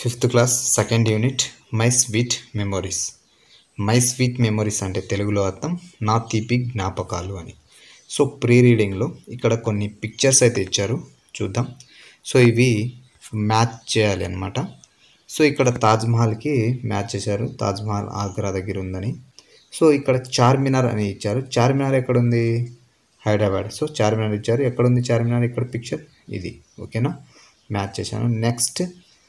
fifth class second unit my sweet memories my sweet memories అంటే తెలుగులో అర్థం నా తీపి జ్ఞాపకాలు అని సో ప్రీ రీడింగ్లో ఇక్కడ కొన్ని పిక్చర్స్ అయితే ఇచ్చారు చూద్దాం సో ఇవి మ్యాచ్ చేయాలి అనమాట సో ఇక్కడ తాజ్మహల్కి మ్యాచ్ చేశారు తాజ్మహల్ ఆగ్రా దగ్గర ఉందని సో ఇక్కడ చార్మినార్ అని ఇచ్చారు చార్మినార్ ఎక్కడ ఉంది హైదరాబాద్ సో చార్మినార్ ఇచ్చారు ఎక్కడ ఉంది చార్మినార్ ఇక్కడ పిక్చర్ ఇది ఓకేనా మ్యాచ్ చేశాను నెక్స్ట్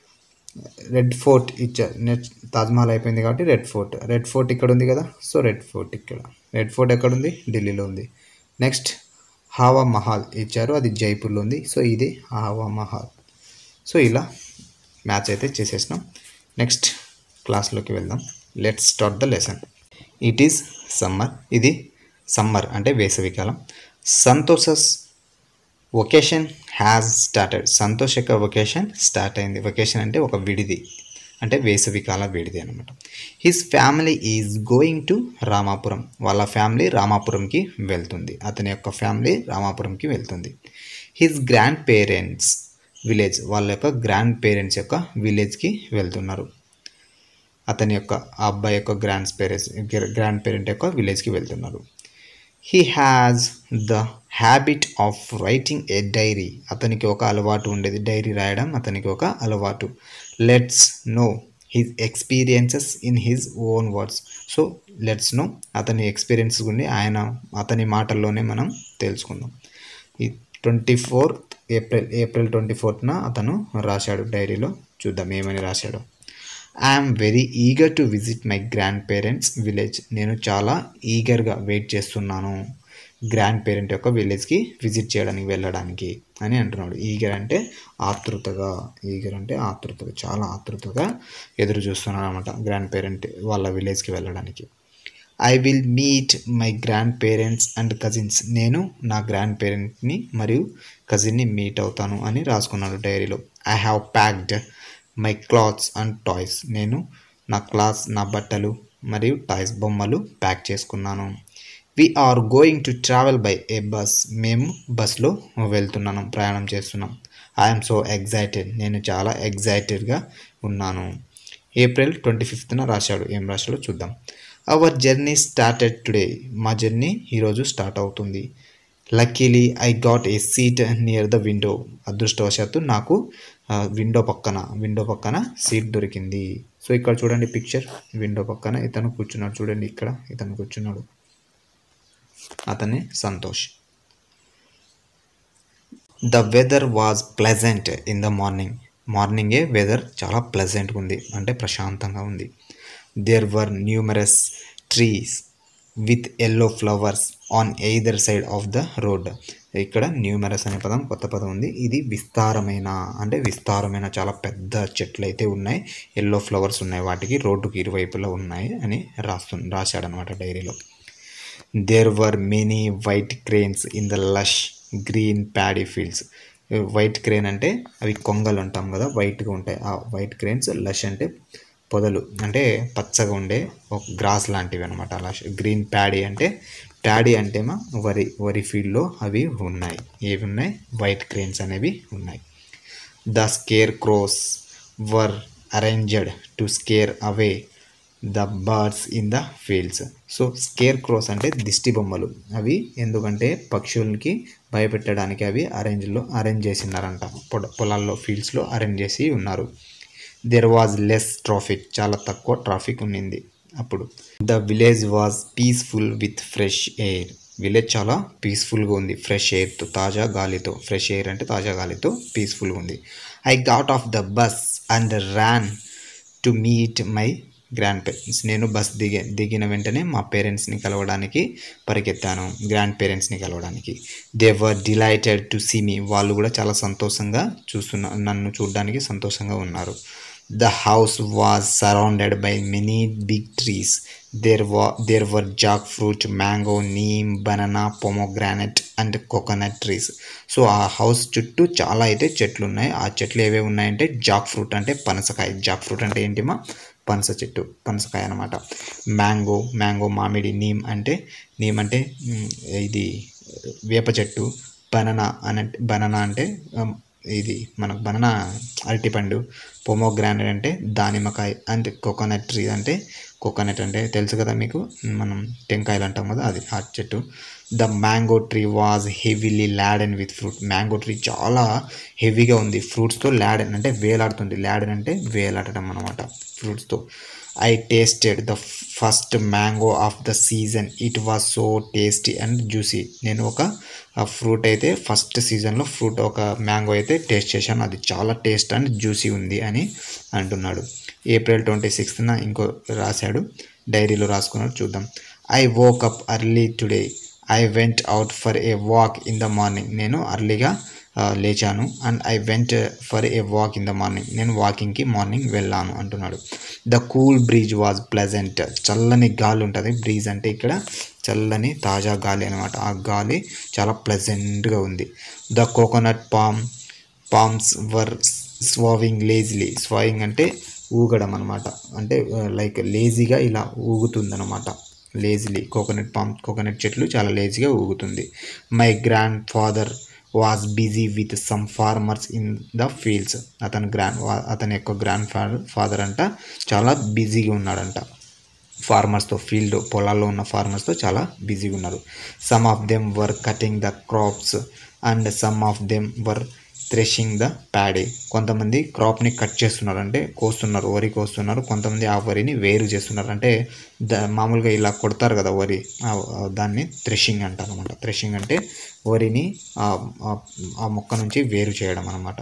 రెడ్ ఫోర్ట్ ఇచ్చారు నెక్స్ట్ తాజ్మహల్ అయిపోయింది కాబట్టి రెడ్ ఫోర్ట్ రెడ్ ఫోర్ట్ ఇక్కడ ఉంది కదా సో రెడ్ ఫోర్ట్ ఇక్కడ రెడ్ ఫోర్ట్ ఎక్కడ ఉంది ఢిల్లీలో ఉంది నెక్స్ట్ హావా మహల్ ఇచ్చారు అది జైపూర్లో ఉంది సో ఇది హావా మహల్ సో ఇలా మ్యాచ్ అయితే చేసేసినాం నెక్స్ట్ క్లాస్లోకి వెళ్దాం let start the lesson it is summer ఇది సమ్మర్ అంటే వేసవికాలం Santosh's vacation has started Santosh యొక్క వొకేషన్ స్టార్ట్ అయింది వొకేషన్ అంటే ఒక విడిది అంటే వేసవికాల విడిది అనమాట his family is going to Ramapuram వాళ్ళ ఫ్యామిలీ రామాపురంకి వెళ్తుంది అతని యొక్క ఫ్యామిలీ రామాపురంకి వెళ్తుంది హిస్ గ్రాండ్ పేరెంట్స్ విలేజ్ వాళ్ళ యొక్క గ్రాండ్ పేరెంట్స్ యొక్క విలేజ్కి వెళ్తున్నారు అతని యొక్క ఆ అబ్బాయి యొక్క గ్రాండ్ పేరెంట్స్ గ్రాండ్ పేరెంట్ యొక్క విలేజ్కి వెళ్తున్నారు he has the habit of writing a diary అతనికి ఒక అలవాటు ఉండేది డైరీ రాయడం అతనికి ఒక అలవాటు let's know his experiences in his own words so let's know అతని ఎక్స్పీరియన్స్ గురించి ఆయన అతని మాటల్లోనే మనం తెలుసుకుందాం ఈ twenty fourth April April twenty ఫోర్త్న అతను రాశాడు డైరీలో చూద్దాం ఏమని రాశాడు I'm very eager to visit my grand parents village నేను చాలా ఈగర్గా వెయిట్ చేస్తున్నాను గ్రాండ్ పేరెంట్ యొక్క విలేజ్కి విజిట్ చేయడానికి వెళ్ళడానికి అని అంటున్నాడు ఈగర్ అంటే ఆతృతగా ఈగర్ అంటే ఆతృతగా చాలా ఆతృతగా ఎదురు చూస్తున్నాడు అనమాట గ్రాండ్ పేరెంట్ వాళ్ళ విలేజ్కి వెళ్ళడానికి I will meet my grand parents and cousins నేను నా గ్రాండ్ పేరెంట్ని మరియు కజిన్ని మీట్ అవుతాను అని రాసుకున్నాడు డైరీలో I have packed my clothes and toys నేను నా క్లాస్ నా బట్టలు మరియు టాయ్స్ బొమ్మలు ప్యాక్ చేసుకున్నాను we are going to travel by a bus మేము బస్లో వెళ్తున్నాను ప్రయాణం చేస్తున్నాం ఐఎమ్ సో ఎగ్జైటెడ్ నేను చాలా ఎగ్జైటెడ్గా ఉన్నాను ఏప్రిల్ ట్వంటీ ఫిఫ్త్న రాశాడు ఏం రాశాడో చూద్దాం అవర్ జర్నీ స్టార్టెడ్ టుడే మా జర్నీ ఈరోజు స్టార్ట్ అవుతుంది luckily I got a seat near the window అదృష్టవశాత్తు నాకు విండో పక్కన విండో పక్కన సీట్ దొరికింది సో ఇక్కడ చూడండి పిక్చర్ విండో పక్కన ఇతను కూర్చున్నాడు చూడండి ఇక్కడ ఇతను కూర్చున్నాడు అతనే Santosh the weather was pleasant in the morning మార్నింగే వెదర్ చాలా ప్లెజెంట్గా ఉంది అంటే ప్రశాంతంగా ఉంది there were numerous trees with yellow flowers on either side of the road ఇక్కడ న్యూమరస్ అనే పదం కొత్త పదం ఉంది ఇది విస్తారమైన అంటే విస్తారమైన చాలా పెద్ద చెట్లు అయితే ఉన్నాయి ఎల్లో ఫ్లవర్స్ ఉన్నాయి వాటికి రోడ్డుకి ఇరువైపులా ఉన్నాయి అని రాస్తు రాశాడనమాట డైరీలో there were many white cranes in the lush green paddy fields white crane అంటే అవి కొంగలు అంటాం కదా వైట్గా ఉంటాయి ఆ వైట్ క్రేన్స్ లష్ అంటే పొదలు అంటే పచ్చగా ఉండే ఒక గ్రాస్ లాంటివి అనమాట అలా గ్రీన్ ప్యాడీ అంటే ప్యాడీ అంటేమో వరి వరి ఫీల్డ్లో అవి ఉన్నాయి ఏవి ఉన్నాయి వైట్ క్రేన్స్ అనేవి ఉన్నాయి the scarecrows were arranged to scare away the birds in the fields so scarecrows అంటే దిష్టి బొమ్మలు అవి ఎందుకంటే పక్షులకి భయపెట్టడానికి అవి అరేంజ్లో అరేంజ్ చేసినారంట పొడ పొలాల్లో ఫీల్డ్స్లో అరేంజ్ చేసి ఉన్నారు దెర్ వాజ్ లెస్ ట్రాఫిక్ చాలా తక్కువ ట్రాఫిక్ ఉన్నింది అప్పుడు the village was peaceful with fresh air village చాలా పీస్ఫుల్గా ఉంది ఫ్రెష్ ఎయిర్తో తాజా గాలితో ఫ్రెష్ ఎయిర్ అంటే తాజా గాలితో పీస్ఫుల్గా ఉంది I got off the bus and ran to meet my grand parents నేను బస్ దిగే దిగిన వెంటనే మా పేరెంట్స్ని కలవడానికి పరిగెత్తాను గ్రాండ్ పేరెంట్స్ని కలవడానికి they were delighted to see me వాళ్ళు కూడా చాలా సంతోషంగా చూస్తున్న నన్ను చూడడానికి సంతోషంగా ఉన్నారు the house was surrounded by many big trees there was there were jackfruit mango neem banana pomegranate and coconut trees so ఆ హౌస్ చుట్టూ చాలా అయితే చెట్లు ఉన్నాయి ఆ చెట్లు ఏవేవి ఉన్నాయంటే జాక్ ఫ్రూట్ అంటే పనసకాయ జాక్ ఫ్రూట్ అంటే ఏంటిమా పనస చెట్టు పనసకాయ అనమాట మ్యాంగో మ్యాంగో మామిడి నీమ్ అంటే నీమ్ అంటే ఇది వేప చెట్టు బనానా అని బనానా అంటే ఇది మనకు బనానా అరటిపండు పొమోగ్రానైట్ అంటే దానిమ్మకాయ అంటే కోకోనట్ ట్రీ అంటే కోకోనట్ అంటే తెలుసు కదా మీకు మనం టెంకాయలు అంటాం కదా అది ఆ చెట్టు the mango tree was heavily laden with fruit mango tree చాలా హెవీగా ఉంది ఫ్రూట్స్తో ల్యాడెన్ అంటే వేలాడుతుంది ల్యాడెన్ అంటే వేలాడటం అనమాట ఫ్రూట్స్తో I tasted the first mango of the season it was so tasty and juicy నేను ఒక ఫ్రూట్ అయితే ఫస్ట్ సీజన్లో ఫ్రూట్ ఒక మ్యాంగో అయితే టేస్ట్ చేశాను అది చాలా టేస్ట్ అండ్ జ్యూసీ ఉంది అని అంటున్నాడు ఏప్రిల్ ట్వంటీ సిక్స్త్న ఇంకో రాశాడు డైరీలో రాసుకున్నాడు చూద్దాం I woke up early today I went out for a walk in the morning నేను అర్లీగా లేచాను and I went for a walk in the morning నేను వాకింగ్కి మార్నింగ్ వెళ్ళాను అంటున్నాడు the cool breeze was pleasant చల్లని గాలి ఉంటుంది బ్రీజ్ అంటే ఇక్కడ చల్లని తాజా గాలి అనమాట ఆ గాలి చాలా ప్లెజెంట్గా ఉంది the coconut palm palms were swaying lazily swaying అంటే ఊగడం అనమాట అంటే లైక్ లేజీగా ఇలా ఊగుతుందన్నమాట లేజిలీ కోకోనట్ పామ్ కోకోనట్ చెట్లు చాలా లేజీగా ఊగుతుంది my grand father was busy with some farmers in the fields అతని గ్రాండ్ అతని యొక్క గ్రాండ్ ఫాదర్ ఫాదర్ అంట చాలా బిజీగా ఉన్నాడంట ఫార్మర్స్తో ఫీల్డ్ పొలాల్లో ఉన్న ఫార్మర్స్తో చాలా బిజీగా ఉన్నారు some of them were cutting the crops and some of them were threshing the paddy కొంతమంది క్రాప్ని కట్ చేస్తున్నారు అంటే కోస్తున్నారు వరి కోస్తున్నారు కొంతమంది ఆ వరిని వేరు చేస్తున్నారు అంటే ద మామూలుగా ఇలా కొడతారు కదా వరి దాన్ని థ్రెషింగ్ అంటారు అనమాట థ్రెషింగ్ అంటే వరిని ఆ మొక్క నుంచి వేరు చేయడం అనమాట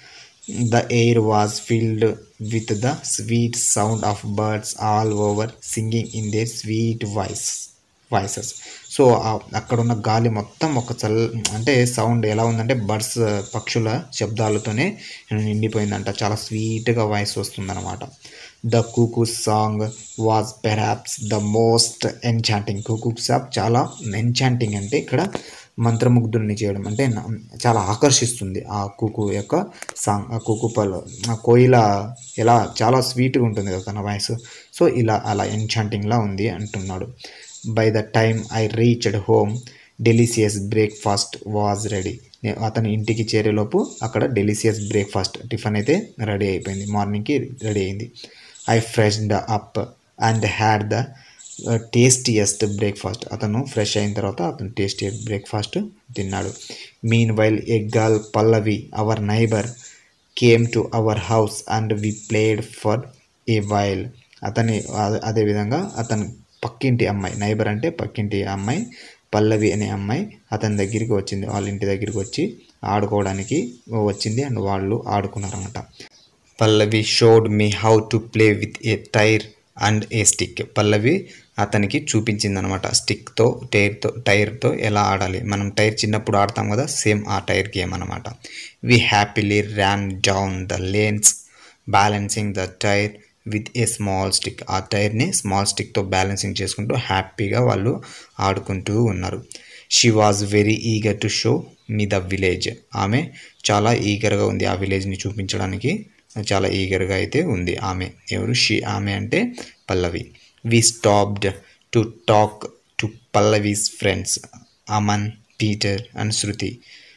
the air was filled with the sweet sound of birds all over singing in the sweet voice voices so అక్కడ ఉన్న గాలి మొత్తం ఒక చల్ అంటే సౌండ్ ఎలా ఉందంటే బర్డ్స్ పక్షుల శబ్దాలతోనే నిండిపోయిందంట చాలా స్వీట్గా వాయిస్ వస్తుందన్నమాట the cuckoo song was perhaps the most enchanting cuckoo song చాలా ఎన్చాంటింగ్ అంటే ఇక్కడ మంత్రముగ్ధుల్ని చేయడం అంటే చాలా ఆకర్షిస్తుంది ఆ కుకు యొక్క సాంగ్ ఆ కుకు పలు ఆ కోయిల ఎలా చాలా స్వీట్గా ఉంటుంది కదా తన వాయిస్ సో ఇలా అలా ఎన్చాంటింగ్లా ఉంది అంటున్నాడు by the time I reached home delicious breakfast was ready అతను ఇంటికి చేరేలోపు అక్కడ డెలిసియస్ బ్రేక్ఫాస్ట్ టిఫిన్ అయితే రెడీ అయిపోయింది మార్నింగ్కి రెడీ అయింది I freshened up and had the tastiest breakfast అతను ఫ్రెష్ అయిన తర్వాత అతను టేస్టియస్ట్ బ్రేక్ఫాస్ట్ తిన్నాడు meanwhile a girl Pallavi our neighbour came to our house and we played for a while అతని అదేవిధంగా అతను పక్కింటి అమ్మాయి నైబర్ అంటే పక్కింటి అమ్మాయి పల్లవి అనే అమ్మాయి అతని దగ్గరికి వచ్చింది వాళ్ళ ఇంటి దగ్గరికి వచ్చి ఆడుకోవడానికి వచ్చింది అండ్ వాళ్ళు ఆడుకున్నారన్నమాట Pallavi showed me how to play with a tyre and a stick Pallavi అతనికి చూపించింది అనమాట స్టిక్తో టైర్తో టైర్తో ఎలా ఆడాలి మనం టైర్ చిన్నప్పుడు ఆడతాం కదా సేమ్ ఆ టైర్ గేమ్ అనమాట we happily ran down the lanes balancing the tyre with a small stick ఆ టైర్ని స్మాల్ స్టిక్తో బ్యాలెన్సింగ్ చేసుకుంటూ హ్యాపీగా వాళ్ళు ఆడుకుంటూ ఉన్నారు she was very eager to show me the village ఆమె చాలా ఈగర్గా ఉంది ఆ విలేజ్ని చూపించడానికి చాలా ఈగర్గా అయితే ఉంది ఆమె ఎవరు షీ ఆమె అంటే Pallavi we stopped to talk to Pallavi's friends Aman Peter and Shruti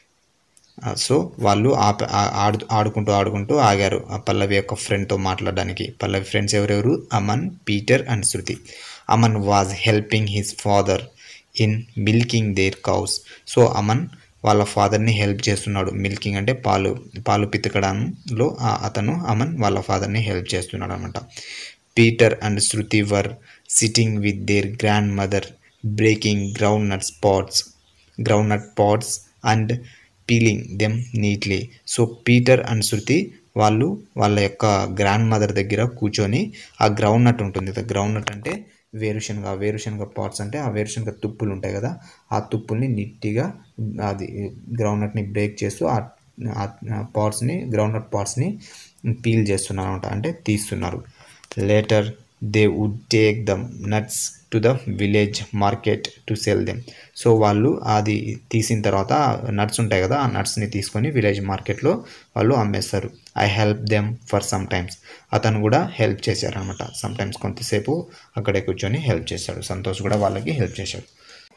so వాళ్ళు ఆప ఆడు ఆడుకుంటూ ఆడుకుంటూ ఆగారు ఆ పల్లవి యొక్క ఫ్రెండ్తో మాట్లాడడానికి పల్లవి ఫ్రెండ్స్ ఎవరెవరు Aman Peter and Shruti Aman was helping his father in milking their cows so Aman వాళ్ళ ఫాదర్ని హెల్ప్ చేస్తున్నాడు మిల్కింగ్ అంటే పాలు పాలు పితకడంలో అతను అమన్ వాళ్ళ ఫాదర్ని హెల్ప్ చేస్తున్నాడు అనమాట Peter and Shruti were sitting with their grand mother breaking groundnut pods groundnut pods and peeling them neatly so Peter and Shruti వాళ్ళు వాళ్ళ యొక్క గ్రాండ్ మదర్ దగ్గర కూర్చొని ఆ గ్రౌండ్ నట్ ఉంటుంది కదా గ్రౌండ్ నట్ అంటే వేరుశనగ వేరుశనగ పాట్స్ అంటే ఆ వేరుశనగ తుప్పులు ఉంటాయి కదా ఆ తుప్పుల్ని నీట్గా అది గ్రౌండ్ నట్ని బ్రేక్ చేస్తూ ఆ పాట్స్ని గ్రౌండ్ నట్ పాట్స్ని పీల్ చేస్తున్నారు అనమాట అంటే తీస్తున్నారు later they would take the nuts to the village market to sell them so వాళ్ళు అది తీసిన తర్వాత నట్స్ ఉంటాయి కదా ఆ నట్స్ని తీసుకొని విలేజ్ మార్కెట్లో వాళ్ళు అమ్మేస్తారు I help them for some times అతను కూడా హెల్ప్ చేశారనమాట సమ్ టైమ్స్ కొంతసేపు అక్కడే కూర్చొని హెల్ప్ చేశాడు సంతోష్ కూడా వాళ్ళకి హెల్ప్ చేశాడు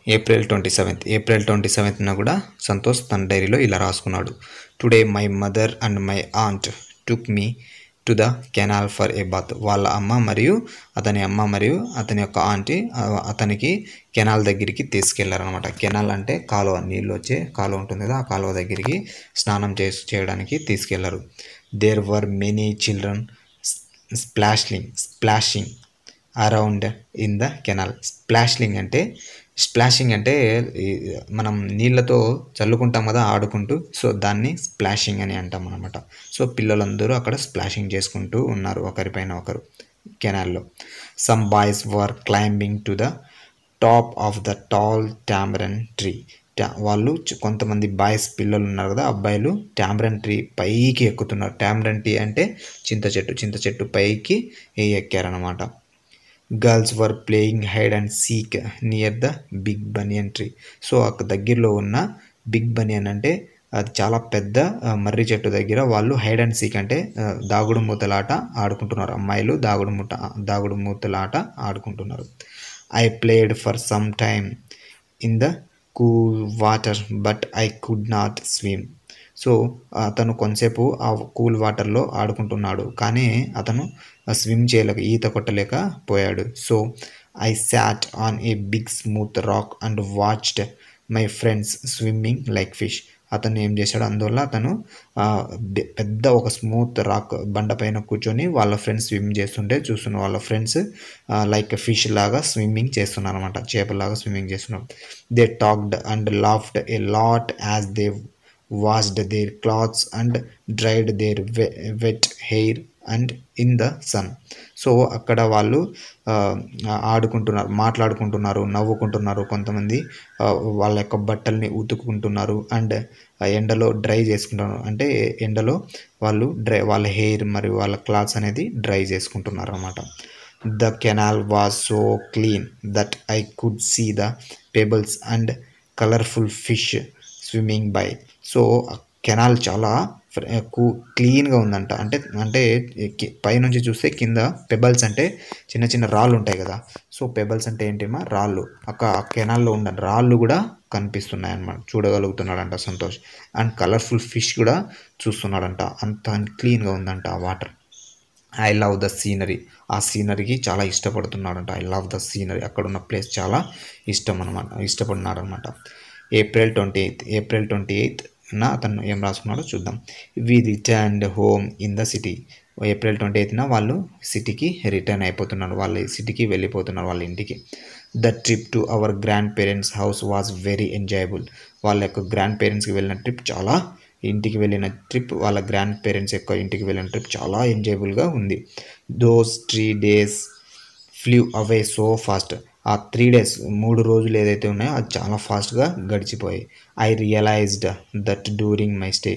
April twenty seventh April twenty సెవెంత్న కూడా సంతోష్ తన డైరీలో ఇలా రాసుకున్నాడు today my mother and my aunt took me to the canal for a bath వాళ్ళ అమ్మ మరియు అతని అమ్మ మరియు అతని యొక్క ఆంటీ ఆ, అతనికి కెనాల్ దగ్గరికి తీసుకెళ్లారనమాట కెనాల్ అంటే కాలువ నీళ్ళు వచ్చే కాలువ ఉంటుంది కదా ఆ కాలువ దగ్గరికి స్నానం చేసి చేయడానికి తీసుకెళ్లారు there were many children splashing splashing around in the canal splashing అంటే స్ప్లాషింగ్ అంటే ఈ మనం నీళ్ళతో చల్లుకుంటాం కదా ఆడుకుంటూ సో దాన్ని స్ప్లాషింగ్ అని అంటాం అనమాట సో పిల్లలందరూ అక్కడ స్ప్లాషింగ్ చేసుకుంటూ ఉన్నారు ఒకరిపైన ఒకరు కెనాల్లో some boys were climbing to the top of the tall tamarind tree వాళ్ళు చ- కొంతమంది బాయ్స్ పిల్లలు ఉన్నారు కదా అబ్బాయిలు టామరన్ ట్రీ పైకి ఎక్కుతున్నారు టామరన్ ట్రీ అంటే చింత చెట్టు చింత చెట్టు పైకి ఎక్కారనమాట girls were playing hide and seek near the big banyan tree so అక్కడ దగ్గరలో ఉన్న బిగ్ బనియన్ అంటే అది చాలా పెద్ద ఆ, మర్రి చెట్టు దగ్గర వాళ్ళు హైడ్ అండ్ సీక్ అంటే ఆ, దాగుడు మూతలాట ఆడుకుంటున్నారు అమ్మాయిలు దాగుడు మూట దాగుడు మూతలాట ఆడుకుంటున్నారు I played for some time in the cool water but I could not swim so అతను కొంతసేపు ఆ కూల్ వాటర్లో ఆడుకుంటున్నాడు కానీ అతను స్విమ్ చేయలేక ఈత కొట్టలేక పోయాడు so I sat on a big smooth rock and watched my friends swimming like fish అతను ఏం చేశాడు అందువల్ల అతను ఆ, బె- పెద్ద ఒక స్మూత్ రాక్ బండ పైన కూర్చొని వాళ్ళ ఫ్రెండ్స్ స్విమ్ చేస్తుంటే చూస్తున్నారు వాళ్ళ ఫ్రెండ్స్ లైక్ ఫిష్ లాగా స్విమ్మింగ్ చేస్తున్నారు అనమాట చేపలాగా స్విమ్మింగ్ చేస్తున్నారు they talked and laughed a lot as they washed their clothes and dried their wet hair and in the sun so అక్కడ వాళ్ళు ఆ, ఆడుకుంటున్నారు మాట్లాడుకుంటున్నారు నవ్వుకుంటున్నారు కొంతమంది ఆ, వాళ్ళ యొక్క బట్టల్ని ఉతుక్కుంటున్నారు అండ్ ఎండలో డ్రై చేసుకుంటున్నారు అంటే ఎండలో వాళ్ళు డ్రై వాళ్ళ హెయిర్ మరియు వాళ్ళ క్లాత్స్ అనేది డ్రై చేసుకుంటున్నారు అన్నమాట the canal was so clean that I could see the pebbles and colourful fish swimming by so canal చాలా క్లీన్గా ఉందంట అంటే అంటే కి- పైనుంచి చూస్తే కింద పెబల్స్ అంటే చిన్న చిన్న రాళ్ళు ఉంటాయి కదా సో పెబల్స్ అంటే ఏంటేమో రాళ్ళు అక్క ఆ కెనాల్లో ఉన్న రాళ్ళు కూడా కనిపిస్తున్నాయి అన్నమాట చూడగలుగుతున్నాడంట సంతోష్ అండ్ కలర్ఫుల్ ఫిష్ కూడా చూస్తున్నాడంట అంత క్లీన్గా ఉందంట ఆ water I love the scenery ఆ సీనరీకి చాలా ఇష్టపడుతున్నాడంట ఐ లవ్ ద సీనరీ అక్కడ ఉన్న ప్లేస్ చాలా ఇష్టం అనమాట ఇష్టపడినాడు అనమాట April twenty eighth April twenty eighth నా అతను ఏం రాసుకున్నాడో చూద్దాం we returned home in the city April twenty ఎయిత్న వాళ్ళు సిటీకి రిటర్న్ అయిపోతున్నారు వాళ్ళ సిటీకి వెళ్ళిపోతున్నారు వాళ్ళ ఇంటికి the trip to our grand parents house was very enjoyable వాళ్ళ యొక్క గ్రాండ్ పేరెంట్స్కి వెళ్ళిన ట్రిప్ చాలా ఇంటికి వెళ్ళిన ట్రిప్ వాళ్ళ గ్రాండ్ పేరెంట్స్ యొక్క ఇంటికి వెళ్ళిన ట్రిప్ చాలా ఎంజాయబుల్గా ఉంది those three days flew away so fast ఆ త్రీ డేస్ మూడు రోజులు ఏదైతే ఉన్నాయో అది చాలా ఫాస్ట్గా గడిచిపోయాయి I realised that during my stay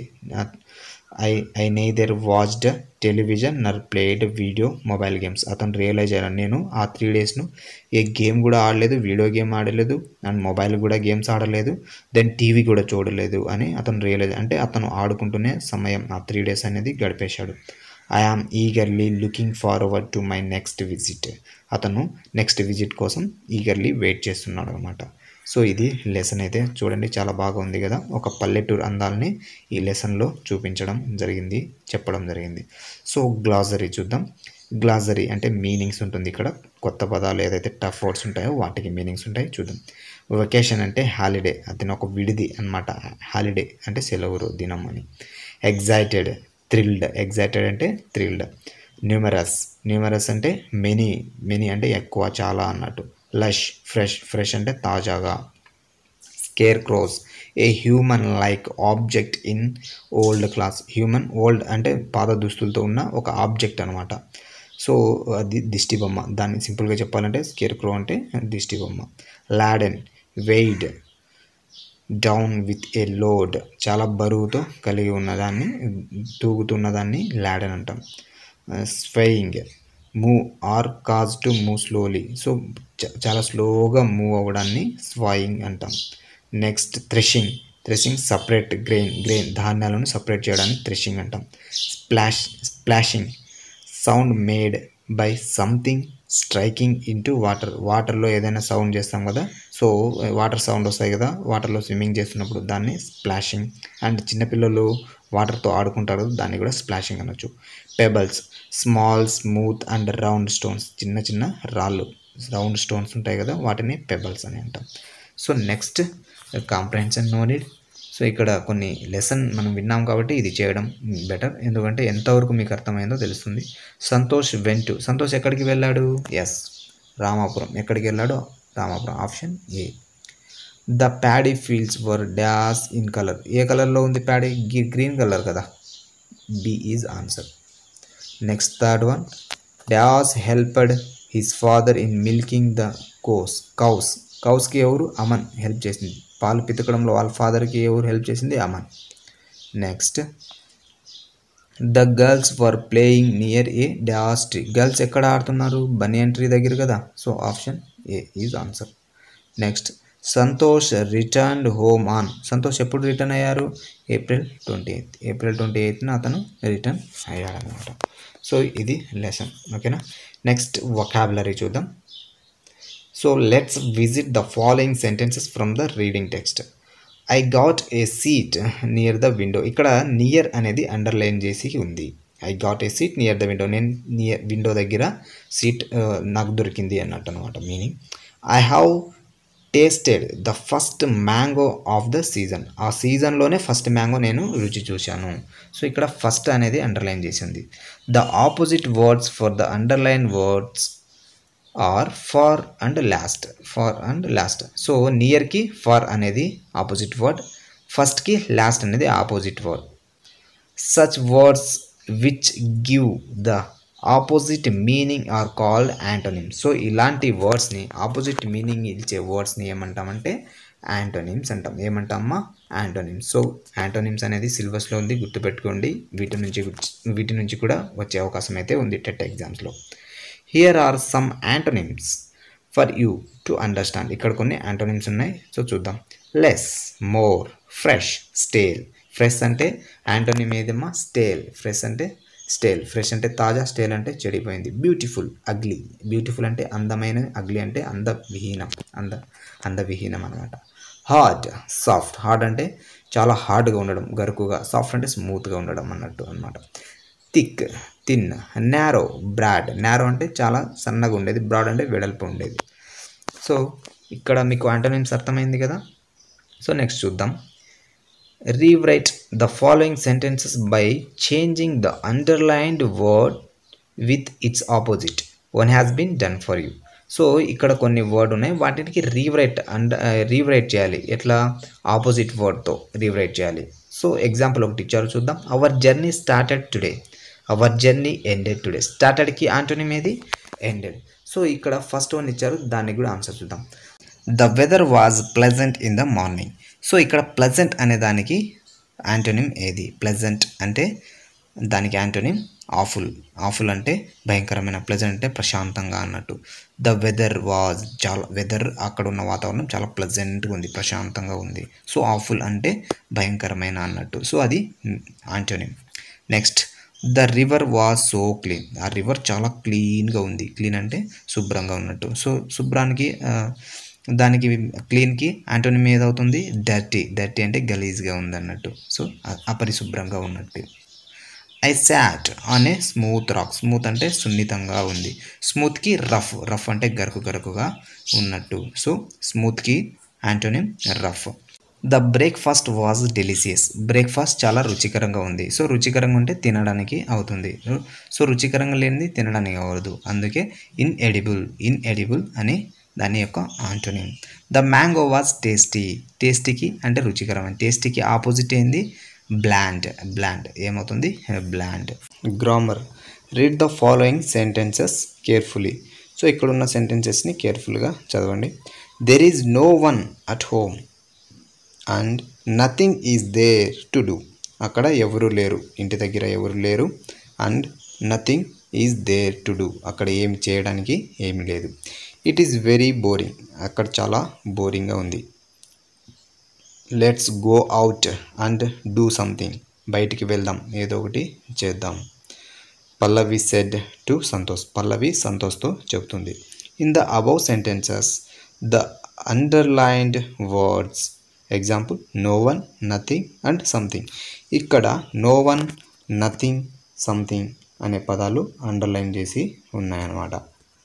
I I neither watched television nor played video mobile games అతను రియలైజ్ అయ్యాను నేను ఆ త్రీ డేస్ను ఏ గేమ్ కూడా ఆడలేదు వీడియో గేమ్ ఆడలేదు అండ్ మొబైల్ కూడా గేమ్స్ ఆడలేదు దెన్ టీవీ కూడా చూడలేదు అని అతను రియలైజ్ అంటే అతను ఆడుకుంటూనే సమయం ఆ త్రీ డేస్ అనేది గడిపేశాడు I am eagerly looking forward to my next visit అతను నెక్స్ట్ విజిట్ కోసం ఈగర్లీ వెయిట్ చేస్తున్నాడు అనమాట సో ఇది లెసన్ అయితే చూడండి చాలా బాగా ఉంది కదా ఒక పల్లెటూరు అందాలని ఈ లెసన్లో చూపించడం జరిగింది చెప్పడం జరిగింది సో గ్లాజరీ చూద్దాం గ్లాజరీ అంటే మీనింగ్స్ ఉంటుంది ఇక్కడ కొత్త పదాలు ఏదైతే టఫ్ వర్డ్స్ ఉంటాయో వాటికి మీనింగ్స్ ఉంటాయి చూద్దాం వెకేషన్ అంటే హాలిడే అతను ఒక విడిది అన్నమాట హాలిడే అంటే సెలవు దినం అని ఎగ్జైటెడ్ థ్రిల్డ్ ఎగ్జైటెడ్ అంటే థ్రిల్డ్ న్యూమరస్ న్యూమరస్ అంటే మెనీ మెనీ అంటే ఎక్కువ చాలా అన్నట్టు లష్ ఫ్రెష్ ఫ్రెష్ అంటే తాజాగా scarecrows a human like object in old clothes human old అంటే పాత దుస్తులతో ఉన్న ఒక ఆబ్జెక్ట్ అనమాట సో అది దిష్టి బొమ్మ దాన్ని సింపుల్గా చెప్పాలంటే స్కేర్ క్రో అంటే దిష్టి బొమ్మ laden weighed down with a load చాలా బరువుతో కలిగి ఉన్నదాన్ని తూగుతున్న దాన్ని లాడెన్ అంటాం swaying move or cause to move slowly so చ- చాలా స్లోగా మూవ్ అవ్వడాన్ని స్వాయింగ్ అంటాం next threshing threshing separate grain grain ధాన్యాలను సపరేట్ చేయడానికి థ్రెషింగ్ అంటాం splash splashing sound made by something striking into water వాటర్లో ఏదైనా సౌండ్ చేస్తాం కదా సో వాటర్ సౌండ్ వస్తాయి కదా వాటర్లో స్విమ్మింగ్ చేస్తున్నప్పుడు దాన్ని స్ప్లాషింగ్ అండ్ చిన్నపిల్లలు వాటర్తో ఆడుకుంటారు దాన్ని కూడా స్ప్లాషింగ్ అనొచ్చు pebbles small smooth and round stones చిన్న చిన్న రాళ్ళు రౌండ్ స్టోన్స్ ఉంటాయి కదా వాటిని పెబల్స్ అని అంటాం so next comprehension no need so ఇక్కడ కొన్ని లెసన్ మనం విన్నాం కాబట్టి ఇది చేయడం బెటర్ ఎందుకంటే ఎంతవరకు మీకు అర్థమైందో తెలుస్తుంది సంతోష్ వెంటు సంతోష్ ఎక్కడికి వెళ్ళాడు ఎస్ రామాపురం ఎక్కడికి వెళ్ళాడు Ramapuram option A the paddy fields were dash in colour ఏ కలర్లో ఉంది ప్యాడీ గ్రీన్ కలర్ కదా B is answer next third one dash helped his father in milking the cows cows కౌస్కి ఎవరు అమన్ హెల్ప్ చేసింది పాలు పితకడంలో వాళ్ళ ఫాదర్కి ఎవరు హెల్ప్ చేసింది Aman next the girls for playing near a dash tree girls ఎక్కడ ఆడుతున్నారు బనియన్ ట్రీ దగ్గర కదా so option A is answer next Santosh returned home on Santosh ఎప్పుడు రిటర్న్ అయ్యారు April twenty eighth April twenty ఎయిత్న అతను రిటర్న్ అయ్యాడనమాట సో ఇది లెసన్ ఓకేనా నెక్స్ట్ వొకాబులరీ చూద్దాం so let's visit the following sentences from the reading text I got a seat near the window ఇక్కడ near అనేది అండర్లైన్ చేసి ఉంది I got a seat near the window నేను near window దగ్గర seat నాకు దొరికింది అన్నట్టు అనమాట meaning I have tasted the first mango of the season ఆ సీజన్లోనే ఫస్ట్ మ్యాంగో నేను రుచి చూశాను సో ఇక్కడ ఫస్ట్ అనేది అండర్లైన్ చేసింది the opposite words for the underlined words are far and last far and last so నియర్కి ఫార్ అనేది ఆపోజిట్ వర్డ్ ఫస్ట్కి లాస్ట్ అనేది opposite word such words which give the opposite meaning are called antonyms so ఇలాంటి వర్డ్స్ని opposite meaning ఇచ్చే వర్డ్స్ని ఏమంటామంటే antonyms అంటాం ఏమంటామా antonyms so antonyms అనేది సిలబస్లో ఉంది గుర్తుపెట్టుకోండి వీటి నుంచి వీటి నుంచి కూడా వచ్చే అవకాశం అయితే ఉంది టెట్ ఎగ్జామ్స్లో here are some antonyms for you to understand ఇక్కడ కొన్ని యాంటోనిమ్స్ ఉన్నాయి సో చూద్దాం less more fresh stale fresh అంటే యాంటోనిమ్ ఏదమ్మా స్టేల్ ఫ్రెష్ అంటే స్టేల్ ఫ్రెష్ అంటే తాజా స్టేల్ అంటే చెడిపోయింది బ్యూటిఫుల్ అగ్లీ బ్యూటిఫుల్ అంటే అందమైన అగ్లీ అంటే అందవిహీనం అంద అందవిహీనం అనమాట హార్డ్ సాఫ్ట్ హార్డ్ అంటే చాలా హార్డ్గా ఉండడం గరుకుగా సాఫ్ట్ అంటే స్మూత్గా ఉండడం అన్నట్టు అనమాట thick thin narrow broad narrow అంటే చాలా సన్నగా ఉండేది బ్రాడ్ అంటే వెడల్పు ఉండేది సో ఇక్కడ మీకు యాంటోనిమ్స్ అర్థమైంది కదా సో నెక్స్ట్ చూద్దాం rewrite the following sentences by changing the underlined word with its opposite one has been done for you so ఇక్కడ కొన్ని వర్డ్ ఉన్నాయి వాటికి రీరైట్ అండ్ రీరైట్ చేయాలి ఎట్లా ఆపోజిట్ వర్డ్తో రీరైట్ చేయాలి సో ఎగ్జాంపుల్ ఒకటి ఇచ్చారు చూద్దాం our journey started today our journey ended today స్టార్టెడ్కి ఆంటోనిమ్ ఏది ఎండెడ్ సో ఇక్కడ ఫస్ట్ వన్ ఇచ్చారు దానికి కూడా ఆన్సర్ చూద్దాం the weather was pleasant in the morning so ఇక్కడ ప్లెజెంట్ అనే దానికి యాంటోనిమ్ ఏది ప్లెజెంట్ అంటే దానికి యాంటోనిమ్ ఆఫుల్ ఆఫుల్ అంటే భయంకరమైన ప్లెజెంట్ అంటే ప్రశాంతంగా అన్నట్టు ద వెదర్ వాజ్ చాలా వెదర్ అక్కడ ఉన్న వాతావరణం చాలా ప్లెజెంట్గా ఉంది ప్రశాంతంగా ఉంది సో ఆఫుల్ అంటే భయంకరమైన అన్నట్టు సో అది antonym next the river was so clean ఆ రివర్ చాలా క్లీన్గా ఉంది క్లీన్ అంటే శుభ్రంగా ఉన్నట్టు సో శుభ్రానికి దానికి క్లీన్కి యాంటోనిమ్ ఏదవుతుంది డర్టీ డర్టీ అంటే గలీజ్గా ఉంది అన్నట్టు సో అపరిశుభ్రంగా ఉన్నట్టు I sat on a smooth rock smooth అంటే సున్నితంగా ఉంది స్మూత్కి రఫ్ రఫ్ అంటే గరుకు గరుకుగా ఉన్నట్టు సో స్మూత్కి antonym rough the breakfast was delicious breakfast చాలా రుచికరంగా ఉంది సో రుచికరంగా ఉంటే తినడానికి అవుతుంది సో రుచికరంగా లేనిది తినడానికి అవ్వదు అందుకే ఇన్ ఎడిబుల్ ఇన్ ఎడిబుల్ అని దాని యొక్క antonym the mango was tasty టేస్టీకి అంటే రుచికరమైన టేస్టీకి ఆపోజిట్ ఏంది బ్లాండ్ బ్లాండ్ ఏమవుతుంది bland grammar read the following sentences carefully so ఇక్కడ ఉన్న సెంటెన్సెస్ని కేర్ఫుల్గా చదవండి there is no one at home and nothing is there to do అక్కడ ఎవరు లేరు ఇంటి దగ్గర ఎవరు లేరు and nothing is there to do అక్కడ ఏమి చేయడానికి ఏమి లేదు ఇట్ ఈస్ వెరీ బోరింగ్ అక్కడ చాలా బోరింగ్గా ఉంది let's go out and do something బయటికి వెళ్దాం ఏదో ఒకటి చేద్దాం పల్లవి సెడ్ టు సంతోష్ పల్లవి సంతోష్తో చెబుతుంది in the above sentences the underlined words example no one nothing and something ఇక్కడ నో వన్ నథింగ్ సంథింగ్ అనే పదాలు అండర్లైన్ చేసి ఉన్నాయన్నమాట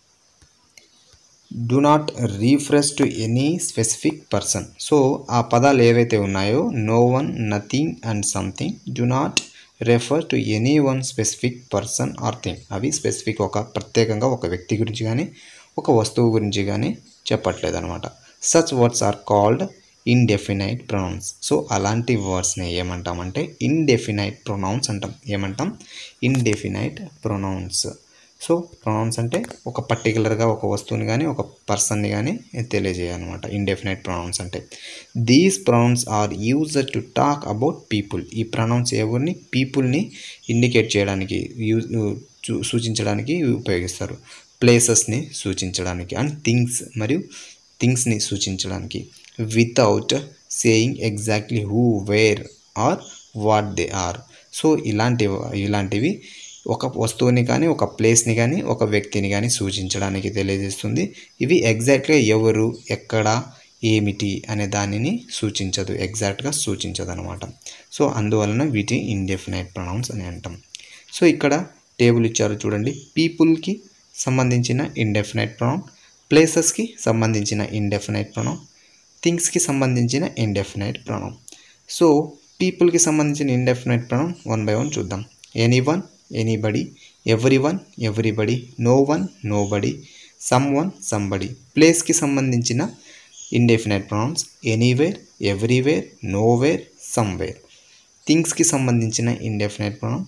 do not refresh to any specific person so ఆ పదాలు ఏవైతే ఉన్నాయో no one nothing and something do not refer to any one specific person are thing అవి స్పెసిఫిక్ ఒక ప్రత్యేకంగా ఒక వ్యక్తి గురించి కానీ ఒక వస్తువు గురించి కానీ చెప్పట్లేదు అనమాట such words are called indefinite pronouns so అలాంటి వర్డ్స్ని ఏమంటామంటే ఇండెఫినైట్ ప్రొనౌన్స్ అంటాం ఏమంటాం ఇండెఫినైట్ ప్రొనౌన్స్ సో ప్రొనౌన్స్ అంటే ఒక పర్టికులర్గా ఒక వస్తువుని కానీ ఒక పర్సన్ని కానీ తెలియజేయాలన్నమాట ఇండెఫినైట్ ప్రొనౌన్స్ అంటే these pronouns are used to talk about people ఈ ప్రొనౌన్స్ ఎవరిని పీపుల్ని ఇండికేట్ చేయడానికి యూజ్ సూచించడానికి ఉపయోగిస్తారు ప్లేసెస్ని సూచించడానికి అండ్ థింగ్స్ మరియు థింగ్స్ని సూచించడానికి without saying exactly who where or what they are so ఇలాంటి ఇలాంటివి ఒక వస్తువుని కానీ ఒక ప్లేస్ని కానీ ఒక వ్యక్తిని కానీ సూచించడానికి తెలియజేస్తుంది ఇవి ఎగ్జాక్ట్గా ఎవరు ఎక్కడ ఏమిటి అనే దానిని సూచించదు ఎగ్జాక్ట్గా సూచించదు అనమాట సో అందువలన వీటి ఇండెఫినైట్ ప్రొనౌన్స్ అని అంటాం సో ఇక్కడ టేబుల్ ఇచ్చారు చూడండి పీపుల్కి సంబంధించిన ఇండెఫినైట్ ప్రొనౌన్ ప్లేసెస్కి సంబంధించిన ఇండెఫినైట్ ప్రొనౌన్ థింగ్స్కి సంబంధించిన ఇండెఫినైట్ ప్రొనౌన్ సో పీపుల్కి సంబంధించిన indefinite pronoun one by one చూద్దాం anyone anybody everyone everybody no one nobody someone somebody ప్లేస్కి సంబంధించిన ఇండెఫినైట్ pronouns anywhere everywhere nowhere somewhere థింగ్స్కి సంబంధించిన indefinite pronoun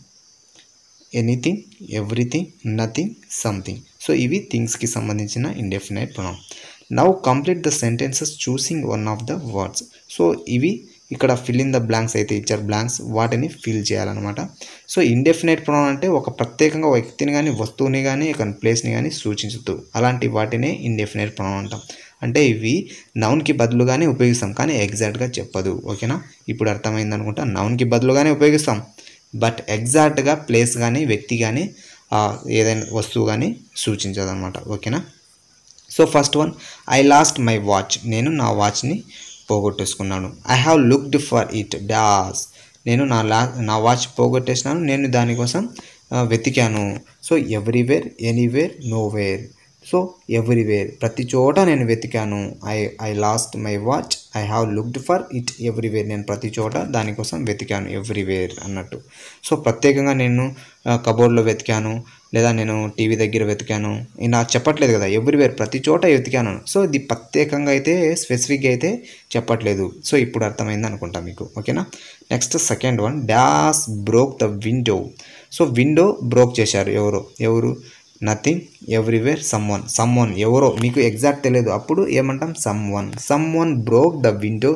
anything everything nothing something so ఇవి థింగ్స్కి సంబంధించిన indefinite pronoun now complete the sentences choosing one of the words so ఇవి ఇక్కడ ఫిల్ ఇన్ ద బ్లాంక్స్ అయితే ఇచ్చారు బ్లాంక్స్ వాటిని ఫిల్ చేయాలన్నమాట సో ఇండెఫినైట్ ప్రొనౌన్ అంటే ఒక ప్రత్యేకంగా ఒక వ్యక్తిని కానీ వస్తువుని కానీ ఒక ప్లేస్ని కానీ సూచించదు అలాంటి వాటినే ఇండెఫినైట్ ప్రొనౌన్ అంటాం అంటే ఇవి నౌన్కి బదులుగానే ఉపయోగిస్తాం కానీ ఎగ్జాక్ట్గా చెప్పదు ఓకేనా ఇప్పుడు అర్థమైంది అనుకుంటా నౌన్కి బదులుగానే ఉపయోగిస్తాం బట్ ఎగ్జాక్ట్గా ప్లేస్ కానీ వ్యక్తి కానీ ఏదైనా వస్తువు కానీ సూచించదు అనమాట ఓకేనా so first one I lost my watch నేను నా వాచ్ని పోగొట్టేసుకున్నాను I have looked for it dash నేను నా లా నా వాచ్ పోగొట్టేసినాను నేను దానికోసం వెతికాను so everywhere anywhere nowhere so everywhere ప్రతి చోట నేను వెతికాను I I lost my watch I have looked for it everywhere నేను ప్రతి చోట దానికోసం వెతికాను ఎవ్రీవేర్ అన్నట్టు సో ప్రత్యేకంగా నేను కబోర్డ్లో వెతికాను లేదా నేను టీవీ దగ్గర వెతికాను ఇలా చెప్పట్లేదు కదా ఎవ్రీవేర్ ప్రతి చోట వెతికాను సో ఇది ప్రత్యేకంగా అయితే స్పెసిఫిక్గా అయితే చెప్పట్లేదు సో ఇప్పుడు అర్థమైంది అనుకుంటా మీకు ఓకేనా next second one dash broke the window so window broke చేశారు ఎవరు ఎవరు nothing everywhere someone someone ఎవరో మీకు ఎగ్జాక్ట్ తెలియదు అప్పుడు ఏమంటాం someone someone broke the window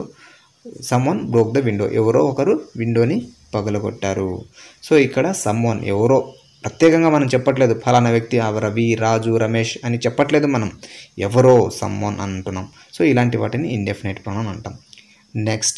someone broke the window ఎవరో ఒకరు విండోని పగలగొట్టారు సో ఇక్కడ సమ్ వన్ ఎవరో ప్రత్యేకంగా మనం చెప్పట్లేదు ఫలానా వ్యక్తి రవి రాజు రమేష్ అని చెప్పట్లేదు మనం ఎవరో సమ్ వన్ అంటున్నాం సో ఇలాంటి వాటిని ఇండెఫినెట్ ప్రొనౌన్ అంటాం next